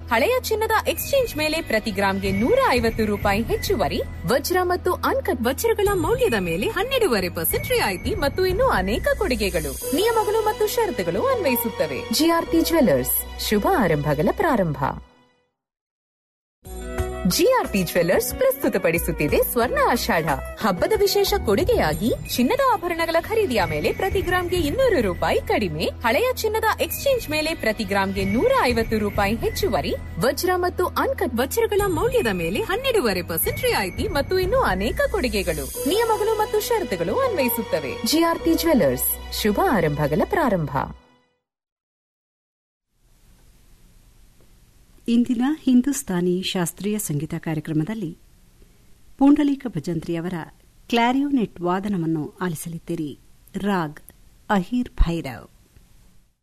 ಹಳೆಯ ಚಿನ್ನದ ಎಕ್ಸ್ಚೇಂಜ್ ಮೇಲೆ ಪ್ರತಿ ಗ್ರಾಂಗೆ ನೂರ ಐವತ್ತು ರೂಪಾಯಿ ಹೆಚ್ಚುವರಿ ವಜ್ರ ಮತ್ತು ಅನ್ಕಟ್ ವಜ್ರಗಳ ಮೌಲ್ಯದ ಮೇಲೆ ಹನ್ನೆರಡೂವರೆ ಪರ್ಸೆಂಟ್ ರಿಯಾಯಿತಿ ಮತ್ತು ಇನ್ನೂ ಅನೇಕ ಕೊಡುಗೆಗಳು ನಿಯಮಗಳು ಮತ್ತು ಷರತ್ತುಗಳು ಅನ್ವಯಿಸುತ್ತವೆ ಜಿಆರ್ಟಿ ಜ್ವೆಲ್ಲರ್ಸ್ ಶುಭ ಆರಂಭಗಳ ಪ್ರಾರಂಭ ಜಿಆರ್ಪಿ ಜ್ವೆಲ್ಲರ್ಸ್ ಪ್ರಸ್ತುತಪಡಿಸುತ್ತಿದೆ ಸ್ವರ್ಣ ಆಷಾಢ ಹಬ್ಬದ ವಿಶೇಷ ಕೊಡುಗೆಯಾಗಿ ಚಿನ್ನದ ಆಭರಣಗಳ ಖರೀದಿಯ ಮೇಲೆ ಪ್ರತಿ ಗ್ರಾಂಗೆ ಇನ್ನೂರು ರೂಪಾಯಿ ಕಡಿಮೆ ಹಳೆಯ ಚಿನ್ನದ ಎಕ್ಸ್ಚೇಂಜ್ ಮೇಲೆ ಪ್ರತಿ ಗ್ರಾಂಗೆ ನೂರ ಐವತ್ತು ರೂಪಾಯಿ ಹೆಚ್ಚುವರಿ ವಜ್ರ ಮತ್ತು ಅನ್ಕಟ್ ವಜ್ರಗಳ ಮೌಲ್ಯದ ಮೇಲೆ ಹನ್ನೆರಡೂವರೆ ಪರ್ಸೆಂಟ್ ರಿಯಾಯಿತಿ ಮತ್ತು ಇನ್ನೂ ಅನೇಕ ಕೊಡುಗೆಗಳು ನಿಯಮಗಳು ಮತ್ತು ಷರತ್ತುಗಳು ಅನ್ವಯಿಸುತ್ತವೆ ಜಿಆರ್ಪಿ ಜ್ವೆಲ್ಲರ್ಸ್ ಶುಭ ಆರಂಭಗಳ ಪ್ರಾರಂಭ ಇಂದಿನ ಹಿಂದೂಸ್ತಾನಿ ಶಾಸ್ತ್ರೀಯ ಸಂಗೀತ ಕಾರ್ಯಕ್ರಮದಲ್ಲಿ ಪುಂಡಲೀಕ ಭಜಂತ್ರಿಯವರ ಕ್ಲಾರಿಯೋನೆಟ್ ವಾದನವನ್ನು ಆಲಿಸಲಿದ್ದೀರಿ ರಾಗ್ ಅಹೀರ್ ಭೈರವ್